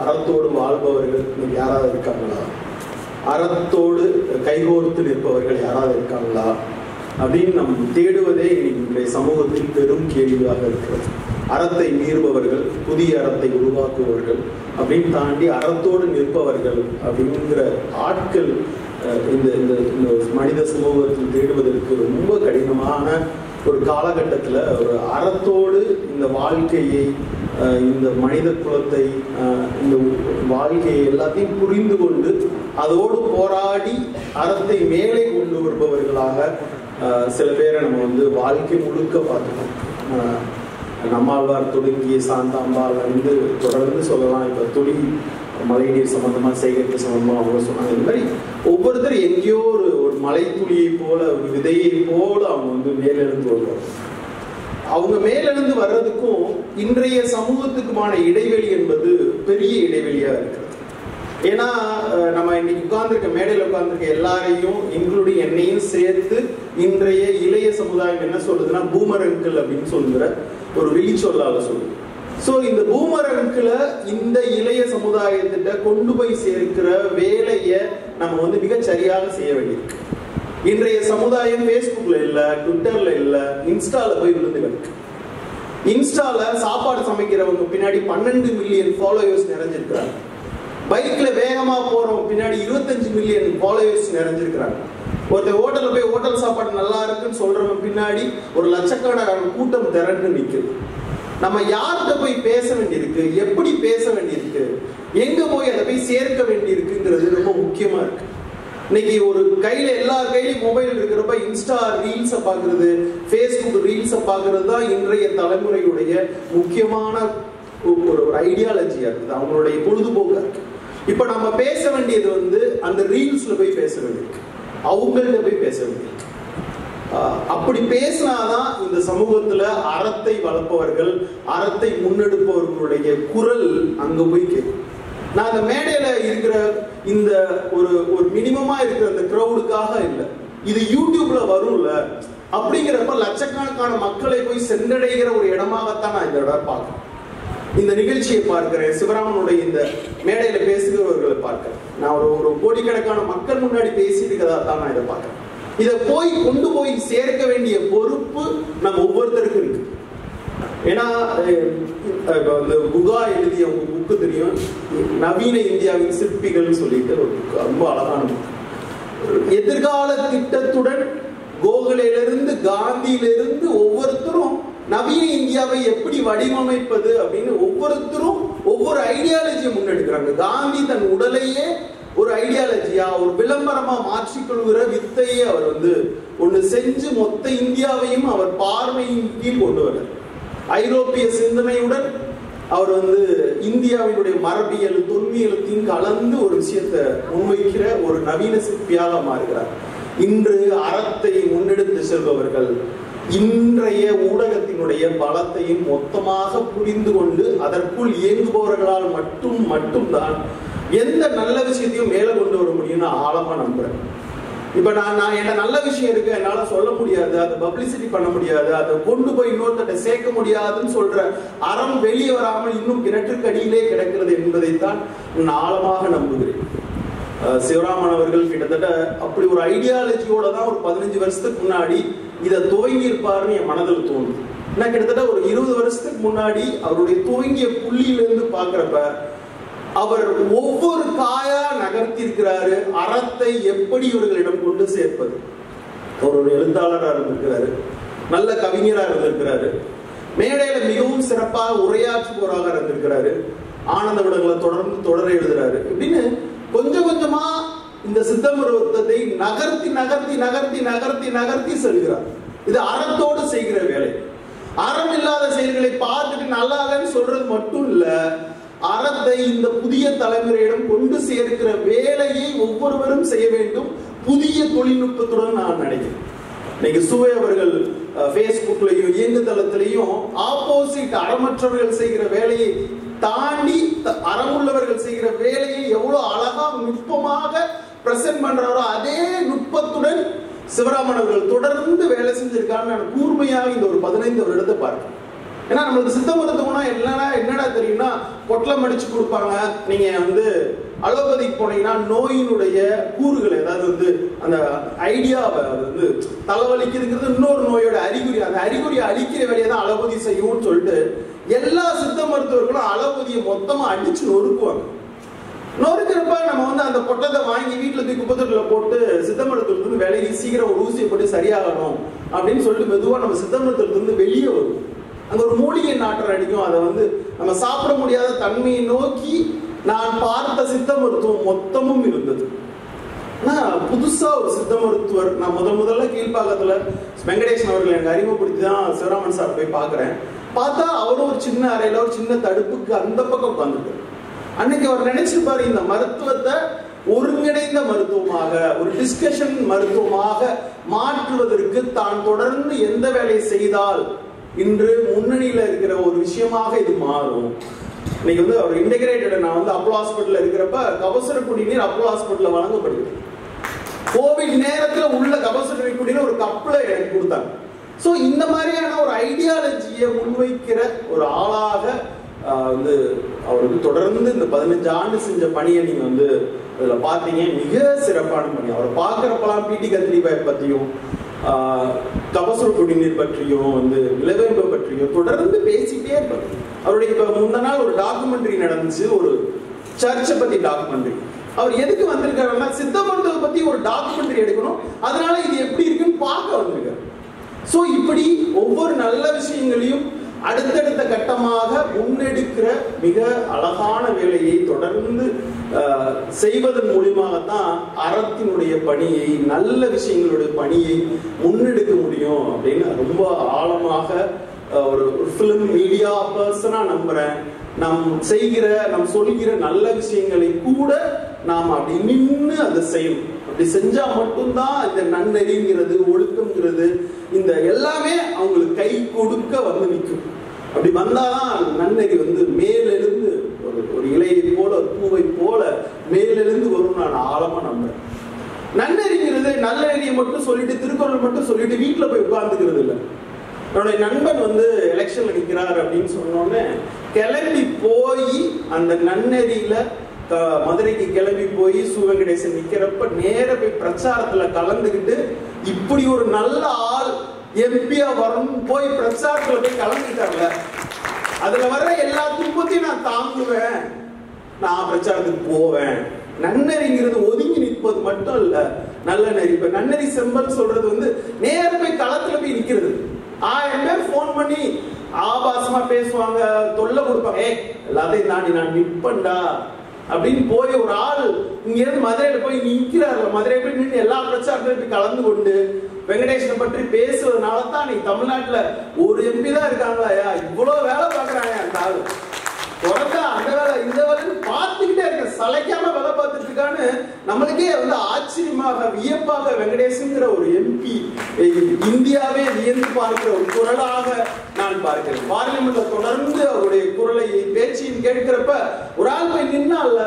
அறத்தோடு வாழ்பவர்கள் இன்னைக்கு யாராவது இருக்காங்களா அறத்தோடு கைகோர்த்து நிற்பவர்கள் யாராவது இருக்காங்களா அப்படின்னு நம் தேடுவதே இன்றைய சமூகத்தில் பெரும் கேள்வியாக இருக்கிறது அறத்தை மீறுபவர்கள் புதிய அறத்தை உருவாக்குபவர்கள் அப்படின்னு தாண்டி அறத்தோடு நிற்பவர்கள் அப்படிங்கிற ஆட்கள் அஹ், இந்த இந்த இந்த மனித சமூகத்தில் தேடுவதற்கு ரொம்ப கடினமான ஒரு காலகட்டத்தில் ஒரு அறத்தோடு இந்த வாழ்க்கையை அஹ், இந்த மனித குலத்தை அஹ், இந்த வாழ்க்கையை எல்லாத்தையும் புரிந்து கொண்டு அதோடு போராடி அறத்தை மேலே கொண்டு வருபவர்களாக அஹ், சில பேரை நம்ம வந்து வாழ்க்கை முழுக்க பார்த்துக்கோம் அஹ், நம்மாழ்வார் தொடங்கிய சாந்தாம்பாள் வந்து தொடர்ந்து சொல்லலாம் இப்போ துளி மழைநீர் சம்பந்தமா சேகரிப்பு சம்பந்தமா அவங்க சொன்னாங்க இந்த மாதிரி ஒவ்வொருத்தரும் எங்கேயோ ஒரு ஒரு மலைத்துளியை போல ஒரு விதையை போல அவங்க வந்து மேலெழுந்து வருவாங்க அவங்க மேலெழுந்து வர்றதுக்கும் இன்றைய சமூகத்துக்குமான இடைவெளி என்பது பெரிய இடைவெளியா இருக்கிறது ஏன்னா அஹ், நம்ம இன்னைக்கு உட்கார்ந்துருக்க மேடையில் உட்கார்ந்துருக்க எல்லாரையும் இன்க்ளூடிங் என்னையும் சேர்த்து இன்றைய இளைய சமுதாயம் என்ன சொல்லுதுன்னா பூமரங்கள் அப்படின்னு சொல்லுகிற ஒரு விழிச்சொல்லால சொல்லுது ஸோ இந்த பூமரங்கில் இந்த இளைய சமுதாயத்திட்ட கொண்டு போய் சேர்க்கிற வேலையை நம்ம வந்து மிகச் சரியாக செய்ய வேண்டியிருக்கு இன்றைய சமுதாயம் ஃபேஸ்புக்ல இல்ல ட்விட்டர்ல இல்ல இன்ஸ்டால போய் விழுந்து கிடக்கு இன்ஸ்டால சாப்பாடு சமைக்கிறவங்க பின்னாடி பன்னெண்டு மில்லியன் ஃபாலோவர்ஸ் நிறைஞ்சிருக்கிறாங்க பைக்ல வேகமா போறவங்க பின்னாடி இருபத்தஞ்சு மில்லியன் ஃபாலோவர்ஸ் நிறைஞ்சிருக்கிறாங்க ஒருத்தர் ஹோட்டல்ல போய் ஹோட்டல் சாப்பாடு நல்லா இருக்குன்னு சொல்றவங்க பின்னாடி ஒரு லட்சக்கணக்கான கூட்டம் திரண்டு நிக்குது நம்ம யார்கிட்ட போய் பேச வேண்டியிருக்கு எப்படி பேச வேண்டியிருக்கு எங்க போய் அதை போய் சேர்க்க வேண்டியிருக்குங்கிறது ரொம்ப முக்கியமா இருக்கு இன்னைக்கு ஒரு கையில எல்லா கையிலயும் மொபைல் இருக்கிறப்ப இன்ஸ்டா ரீல்ஸை பார்க்கிறது ஃபேஸ்புக் ரீல்ஸை பார்க்கிறது தான் இன்றைய தலைமுறையுடைய முக்கியமான ஒரு ஒரு ஐடியாலஜியா இருக்குது அவங்களுடைய பொழுதுபோக்கா இருக்கு இப்ப நம்ம பேச வேண்டியது வந்து அந்த ரீல்ஸ்ல போய் பேச வேண்டியிருக்கு அவங்கள்ட்ட போய் பேச வேண்டியிருக்கு ஆஹ் அப்படி பேசினாதான் இந்த சமூகத்துல அறத்தை வளர்ப்பவர்கள் அறத்தை முன்னெடுப்பவர்களுடைய குரல் அங்க போய் கேட்கும் நான் அந்த மேடையில இருக்கிற இந்த ஒரு ஒரு மினிமமா இருக்கிற அந்த கிரௌடுக்காக இல்லை இது யூடியூப்ல வரும்ல அப்படிங்கிறப்ப லட்சக்கணக்கான மக்களை போய் சென்றடைகிற ஒரு இடமாகத்தான் நான் இந்த இடம் பார்க்கிறேன் இந்த நிகழ்ச்சியை பார்க்கிறேன் சிவராமனுடைய இந்த மேடையில பேசுகிறவர்களை பார்க்கிறேன் நான் ஒரு ஒரு கோடிக்கணக்கான மக்கள் முன்னாடி பேசிட்டு இருக்கதா தான் நான் இதை பார்க்கிறேன் இதை போய் கொண்டு போய் சேர்க்க வேண்டிய பொறுப்பு நம்ம ஒவ்வொருத்தருக்கும் இருக்கு ஏன்னா அஹ், இப்ப இந்த குகா எழுதிய உங்க புக்கு தெரியும் நவீன இந்தியாவின் சிற்பிகள்னு சொல்லிட்டு ஒரு book. ரொம்ப அழகான book. எதிர்கால திட்டத்துடன் கோகலையிலிருந்து காந்தியிலிருந்து ஒவ்வொருத்தரும் நவீன இந்தியாவை எப்படி வடிவமைப்பது அப்படின்னு ஒவ்வொருத்தரும் ஒவ்வொரு ஐடியாலஜியை முன்னெடுக்கிறாங்க காந்தி தன் உடலையே ஒரு ஐடியாலஜியா ஒரு விளம்பரமா மாற்றிக்கொள்கிற வித்தையை அவர் வந்து ஒண்ணு செஞ்சு மொத்த இந்தியாவையும் அவர் பார்வையின் கீழ் கொண்டு வர்றார் ஐரோப்பிய சிந்தனையுடன் அவர் வந்து இந்தியாவினுடைய மரபியல் தொன்மியலத்தையும் கலந்து ஒரு விஷயத்தை முன்வைக்கிற ஒரு நவீன சிற்பியாக மாறுகிறார் இன்று அறத்தை முன்னெடுத்து செல்பவர்கள் இன்றைய ஊடகத்தினுடைய பலத்தையும் மொத்தமாக புரிந்து கொண்டு அதற்குள் இயங்குபவர்களால் மட்டும் மட்டும்தான் எந்த நல்ல விஷயத்தையும் மேல கொண்டு வர முடியும்னு நான் ஆழமா நம்புறேன் இப்ப நான் நான் என்ன நல்ல விஷயம் இருக்கு என்னால சொல்ல முடியாது அதை பப்ளிசிட்டி பண்ண முடியாது அதை கொண்டு போய் இன்னொருத்தட்ட சேர்க்க முடியாதுன்னு சொல்ற அறம் வெளியே வராமல் இன்னும் கிணற்றுக்கடியிலே கிடக்கிறது என்பதைத்தான் நான் ஆழமாக நம்புகிறேன் அஹ் சிவராமன் அவர்கள் கிட்டத்தட்ட அப்படி ஒரு ஐடியாலஜியோட தான் ஒரு பதினஞ்சு வருஷத்துக்கு முன்னாடி இதை துவங்கி இருப்பாருன்னு என் மனதில் தோணுது ஏன்னா கிட்டத்தட்ட ஒரு இருபது வருஷத்துக்கு முன்னாடி அவருடைய துவங்கிய புள்ளியிலிருந்து பார்க்குறப்ப அவர் ஒவ்வொரு காயா நகர்த்தி இருக்கிறாரு அறத்தை எப்படி இவர்களிடம் கொண்டு சேர்ப்பது அவர் ஒரு எழுத்தாளராக இருந்திருக்கிறாரு நல்ல கவிஞராக இருந்திருக்கிறாரு மேடையில மிகவும் சிறப்பாக உரையாற்றுபவராக இருந்திருக்கிறாரு ஆனந்த விடங்களை தொடர்ந்து தொடர எழுதுறாரு இப்படின்னு கொஞ்சம் கொஞ்சமா இந்த சித்தமருவத்தை நகர்த்தி நகர்த்தி நகர்த்தி நகர்த்தி நகர்த்தி செல்கிறார் இது அறத்தோடு செய்கிற வேலை அறம் இல்லாத செயல்களை பார்த்துட்டு நல்லா இல்லைன்னு சொல்றது மட்டும் இல்ல அறத்தை இந்த புதிய தலைமுறையிடம் கொண்டு சேர்க்கிற வேலையை ஒவ்வொருவரும் செய்ய வேண்டும் புதிய தொழில்நுட்பத்துடன் நான் நினைக்கிறேன் இன்னைக்கு சுவை அவர்கள் ஃபேஸ்புக்லையும் இயங்குதளத்திலையும் ஆப்போசிட் அறமற்றவர்கள் செய்கிற வேலையை தாண்டி த- அறமுள்ளவர்கள் செய்கிற வேலையை எவ்வளவு அழகா நுட்பமாக பிரசன்ட் பண்றாரோ அதே நுட்பத்துடன் சிவராமன் அவர்கள் தொடர்ந்து வேலை செஞ்சிருக்காருன்னு நான் கூர்மையாக இந்த ஒரு பதினைந்து வருடத்தை பார்க்கிறேன் ஏன்னா நம்மளுக்கு சித்த மருத்துவம்னா என்னடா என்னடா தெரியும்னா பொட்டலம் அடிச்சு கொடுப்பாங்க நீங்க வந்து அலோபதிக்கு போனீங்கன்னா நோயினுடைய கூறுகள் ஏதாவது வந்து அந்த ஐடியாவை அது வந்து தலைவலிக்குதுங்கிறது இன்னொரு நோயோட அறிகுறி அந்த அறிகுறியை அழிக்கிற வேலையை தான் அலோபதி செய்யும்னு சொல்லிட்டு எல்லா சித்த மருத்துவர்களும் அலோபதியை மொத்தமா அடிச்சு நொறுக்குவாங்க நொறுக்கிறப்ப நம்ம வந்து அந்த பொட்டத்தை வாங்கி வீட்டுல தூக்கி குப்பத்தொட்டில போட்டு சித்த மருத்துவத்திலிருந்து விலகி சீக்கிரம் ஒரு ஊசியை போட்டு சரியாகணும் அப்படின்னு சொல்லிட்டு மெதுவா நம்ம சித்த மருத்துவத்திலிருந்து வெளியே வரும் அங்க ஒரு மூலிகை நாற்றம் அடிக்கும் அதை வந்து நம்ம சாப்பிட முடியாத தன்மையை நோக்கி நான் பார்த்த சித்த மருத்துவம் மொத்தமும் இருந்தது ஆனா புதுசா ஒரு சித்த மருத்துவர் நான் முதல் முதல்ல கீழ்ப்பாக்கத்துல வெங்கடேசன் அவர்கள் எனக்கு அறிமுகப்படுத்தி தான் சிவராமன் சார் போய் பார்க்கறேன் பார்த்தா அவரும் ஒரு சின்ன அறையில ஒரு சின்ன தடுப்புக்கு அந்த பக்கம் உட்காந்துட்டு அன்னைக்கு அவர் நினைச்சிருப்பாரு இந்த மருத்துவத்தை ஒருங்கிணைந்த மருத்துவமாக ஒரு டிஸ்கஷன் மருத்துவமாக மாற்றுவதற்கு தான் தொடர்ந்து எந்த வேலையை செய்தால் இன்று முன்னணியில இருக்கிற ஒரு விஷயமாக இது மாறும் இன்னைக்கு வந்து அவர் இன்டகிரேட்டட் நான் வந்து அப்போ ஹாஸ்பிட்டல் இருக்கிறப்ப கபசுர குடிநீர் அப்போ ஹாஸ்பிட்டல்ல வழங்கப்படுது கோவிட் நேரத்துல உள்ள கபசுர குடிநீர் ஒரு கப்ல எனக்கு கொடுத்தாங்க சோ இந்த மாதிரியான ஒரு ஐடியாலஜியை முன்வைக்கிற ஒரு ஆளாக ஆஹ், வந்து அவர் வந்து தொடர்ந்து இந்த பதினஞ்சு ஆண்டு செஞ்ச பணியை நீங்க வந்து அதுல பாத்தீங்க மிக சிறப்பான பணி அவரை பார்க்கறப்பெல்லாம் பிடி கத்திரிபாய் பத்தியும் ஆஹ், கபசுர குடிநீர் பற்றியும் வந்து நிலவேம்பு பற்றியும் தொடர்ந்து பேசிட்டே இருப்பார் அவருடைய இப்ப முந்த நாள் ஒரு டாக்குமெண்ட்ரி நடந்துச்சு ஒரு சர்ச்சை பத்தி டாக்குமெண்ட்ரி அவர் எதுக்கு வந்திருக்காருன்னா சித்த மருத்துவத்தை பத்தி ஒரு டாக்குமெண்ட்ரி எடுக்கணும் அதனால இது எப்படி இருக்குன்னு பார்க்க வந்திருக்காரு சோ இப்படி ஒவ்வொரு நல்ல விஷயங்களையும் அடுத்தடுத்த கட்டமாக முன்னெடுக்கிற மிக அழகான வேலையை தொடர்ந்து ஆஹ், செய்வதன் மூலியமாகத்தான் அறத்தினுடைய பணியை நல்ல விஷயங்களுடைய பணியை முன்னெடுக்க முடியும் அப்படின்னு ரொம்ப ஆழமாக ஆஹ், ஒரு ஃபிலிம் மீடியா பர்சனா நம்புறேன் நாம் செய்கிற நாம் சொல்கிற நல்ல விஷயங்களை கூட நாம் அப்படி நின்று அதை செய்யணும் அப்படி செஞ்சா மட்டும்தான் இந்த நன்னெறிங்கிறது ஒழுக்கம்ங்கிறது இந்த எல்லாமே அவங்களுக்கு கை கொடுக்க வந்து நிற்கும் அப்படி வந்தாதான் அந்த நன்னெறி வந்து மேலெழுந்து ஒரு ஒரு இலையை போல ஒரு பூவை போல மேலெழுந்து வரும் நான் ஆழமா நம்புறேன் நன்னெறிங்கிறது நல்ல நெறியை மட்டும் சொல்லிட்டு திருக்குறள் மட்டும் சொல்லிட்டு வீட்டுல போய் உட்கார்ந்துக்கிறது இல்லை என்னுடைய நண்பன் வந்து எலெக்ஷன்ல நிக்கிறார் அப்படின்னு சொன்னோடனே கிளம்பி போய் அந்த நன்னெறியில க- மதுரைக்கு கிளம்பி போய் சிவகணேசன் நிக்கிறப்ப நேர போய் பிரச்சாரத்துல கலந்துக்கிட்டு இப்படி ஒரு நல்ல ஆள் எம்பியா வரும் போய் பிரச்சாரத்துல போய் கலந்துக்கிட்டாங்க அதுல வர்ற எல்லா துன்பத்தையும் நான் தாங்குவேன் நான் பிரச்சாரத்துக்கு போவேன் நன்னெறிங்கிறது ஒதுங்கி நிற்பது மட்டும் இல்ல நல்ல நெறி இப்ப நன்னெறி செம்பல் சொல்றது வந்து நேர போய் களத்துல போய் நிக்கிறது ஆயிரம் பேர் ஃபோன் பண்ணி ஆபாசமா பேசுவாங்க தொல்லை கொடுப்பாங்க ஏய் எல்லாத்தையும் தாண்டி நான் நிற்பண்டா அப்படின்னு போய் ஒரு ஆள் இங்க இருந்து மதுரையில போய் நிக்கிறாருல மதுரை போய் நின்று எல்லா பிரச்சாரத்திலும் போய் கலந்து கொண்டு வெங்கடேஷனை பற்றி பேசுவதனால தான் நீ தமிழ்நாட்டுல ஒரு எம்பி தான் இருக்காங்களா இவ்வளவு வேலை பாக்குறாங்க அந்த ஆளு தொடர்ந்து அந்த வேலை இந்த வேலைன்னு பார்த்துக்கிட்டே இருக்க சளைக்காம வேலை பார்த்துட்டு இருக்கான்னு நம்மளுக்கே வந்து ஆச்சரியமாக வியப்பாக வெங்கடேஷுங்கிற ஒரு எம்பி இந்தியாவே வியந்து பார்க்கிற ஒரு குரலாக நான் பார்க்கிறேன் பார்லிமெண்ட்ல தொடர்ந்து அவருடைய குரலை பேச்சையும் கேட்கிறப்ப ஒரு ஆள் போய் நின்னால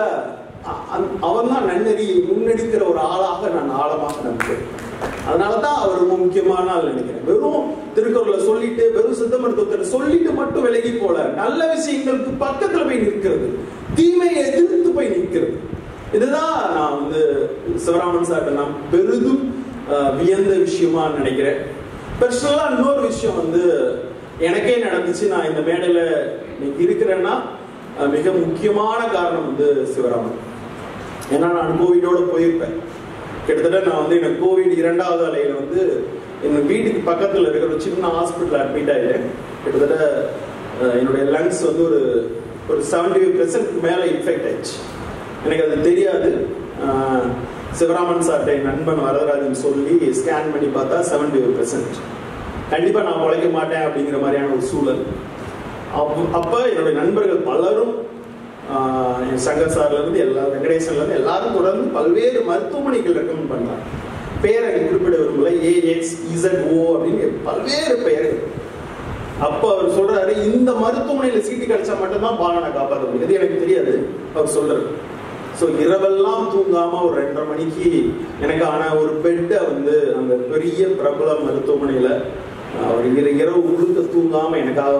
அவன் தான் நன்னெறியை முன்னெடுக்கிற ஒரு ஆளாக நான் ஆழமாக நம்புகிறேன் அதனாலதான் அவர் ரொம்ப முக்கியமான ஆள் நினைக்கிறேன் வெறும் திருக்குறளை சொல்லிட்டு வெறும் சித்த மருத்துவத்தை சொல்லிட்டு மட்டும் விலகி போல நல்ல விஷயங்களுக்கு பக்கத்துல போய் நிற்கிறது தீமையை எதிர்த்து போய் நிற்கிறது இதுதான் நான் வந்து சிவராமன் சார்ட்ட நான் பெரிதும் ஆஹ், வியந்த விஷயமா நினைக்கிறேன் பர்சனலா இன்னொரு விஷயம் வந்து எனக்கே நடந்துச்சு நான் இந்த மேடையில இன்னைக்கு இருக்கிறேன்னா ஆஹ், மிக முக்கியமான காரணம் வந்து சிவராமன் ஏன்னா நான் கோவிடோட போயிருப்பேன் கிட்டத்தட்ட நான் வந்து எனக்கு கோவிட் இரண்டாவது அலையில வந்து எங்க வீட்டுக்கு பக்கத்துல இருக்கிற ஒரு சின்ன ஹாஸ்பிட்டல் அட்மிட் ஆயிட்டேன் கிட்டத்தட்ட அஹ், என்னுடைய லங்ஸ் வந்து ஒரு ஒரு செவன்டி பெர்சன்ட் மேல இன்ஃபெக்ட் ஆயிடுச்சு எனக்கு அது தெரியாது அஹ், சிவராமன் சார்ட்ட என் நண்பன் வரதராஜன் சொல்லி ஸ்கேன் பண்ணி பார்த்தா செவன்டி பெர்சன்ட் கண்டிப்பா நான் உழைக்க மாட்டேன் அப்படிங்கிற மாதிரியான ஒரு சூழல் அப்ப அப்ப என்னுடைய நண்பர்கள் பலரும் ஆஹ், என் சங்கர் சார்ல இருந்து எல்லா வெங்கடேசன்ல இருந்து எல்லாரும் தொடர்ந்து பல்வேறு மருத்துவமனைகள் ரெக்கமெண்ட் பண்றாங்க பெயரை குறிப்பிட விரும்பல ஏஎக்ஸ் இசட் ஓ அப்படின்னு பல்வேறு பெயர்கள் அப்ப அவர் சொல்றாரு இந்த மருத்துவமனையில சீட்டு கிடைச்சா மட்டும்தான் பாலனை காப்பாற்ற முடியும் இது எனக்கு தெரியாது அவர் சொல்றாரு ஸோ இரவெல்லாம் தூங்காம ஒரு ரெண்டரை மணிக்கு எனக்கான ஒரு பெட்டை வந்து அந்த பெரிய பிரபல மருத்துவமனையில அவர் இர இரவு முழுக்க தூங்காம எனக்காக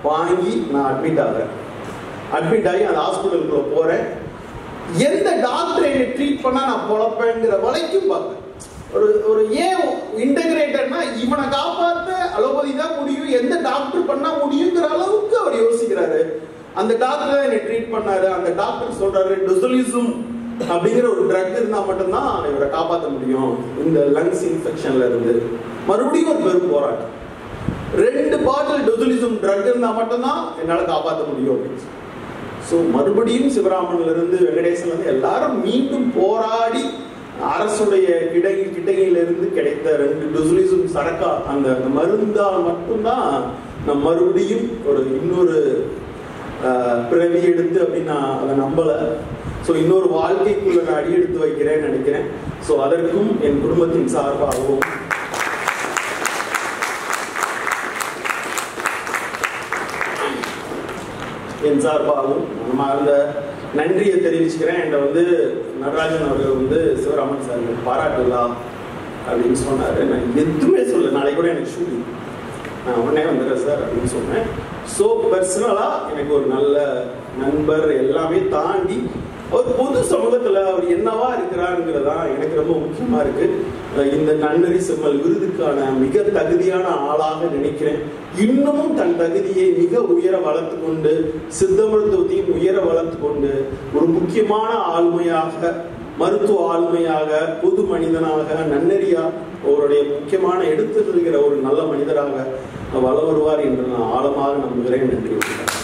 வாங்கி நான் அட்மிட் ஆகிறேன் அட்மிட் ஆகி அந்த ஹாஸ்பிட்டலுக்குள்ள போறேன் எந்த டாக்டர் என்னை ட்ரீட் பண்ணா நான் பொழப்பேங்கிற வரைக்கும் பார்ப்பேன் ஒரு ஒரு ஏன் இன்டகிரேட்டர்னா இவனை காப்பாத்த அலோபதி தான் முடியும் எந்த டாக்டர் பண்ணா முடியுங்கிற அளவுக்கு அவர் யோசிக்கிறாரு அந்த டாக்டர் தான் என்னை ட்ரீட் பண்ணாரு அந்த டாக்டர் சொல்றாரு டொசலிசம் அப்படிங்கிற ஒரு ட்ரக் இருந்தா மட்டும்தான் இவரை காப்பாற்ற முடியும் இந்த லங்ஸ் இன்ஃபெக்ஷன்ல இருந்து மறுபடியும் ஒரு பெரும் போராட்டம் ரெண்டு பாட்டில் டொசலிசம் ட்ரக் இருந்தா மட்டும்தான் என்னால காப்பாற்ற முடியும் அப்படின்னு ஸோ மறுபடியும் சிவராமன்ல இருந்து வெங்கடேசன்ல இருந்து எல்லாரும் மீண்டும் போராடி அரசுடைய கிடை கிட்டகையிலிருந்து கிடைத்த ரெண்டு டொசலிசம் சரக்கா அந்த அந்த மருந்தால் மட்டும்தான் நான் மறுபடியும் ஒரு இன்னொரு ஆஹ், பிறவி எடுத்து அப்படின்னு நான் அதை நம்பல ஸோ இன்னொரு வாழ்க்கைக்குள்ள நான் அடி எடுத்து வைக்கிறேன்னு நினைக்கிறேன் ஸோ அதற்கும் என் குடும்பத்தின் சார்பாகவும் என் சார்பாகவும் மனமார்ந்த நன்றியை தெரிவிச்சுக்கிறேன் என்கிட்ட வந்து நடராஜன் அவர்கள் வந்து சிவராமன் சார் பாராட்டலாம் அப்படின்னு சொன்னாரு நான் எதுவுமே சொல்ல நாளைக்கு கூட எனக்கு ஷூட்டிங் நான் உடனே வந்துடுறேன் சார் அப்படின்னு சொன்னேன் ஸோ பர்சனலாக எனக்கு ஒரு நல்ல நண்பர் எல்லாமே தாண்டி ஒரு பொது சமூகத்தில் அவர் என்னவா இருக்கிறாருங்கிறதா எனக்கு ரொம்ப முக்கியமா இருக்கு அஹ் இந்த நன்னறி செம்மல் விருதுக்கான மிக தகுதியான ஆளாக நினைக்கிறேன் இன்னமும் தன் தகுதியை மிக உயர வளர்த்து கொண்டு சித்த மருத்துவத்தையும் உயர வளர்த்து கொண்டு ஒரு முக்கியமான ஆளுமையாக மருத்துவ ஆளுமையாக பொது மனிதனாக நன்னெறியா அவருடைய முக்கியமான எடுத்து செல்கிற ஒரு நல்ல மனிதராக வள வருவார் என்று நான் ஆழமாக நம்புகிறேன் நன்றி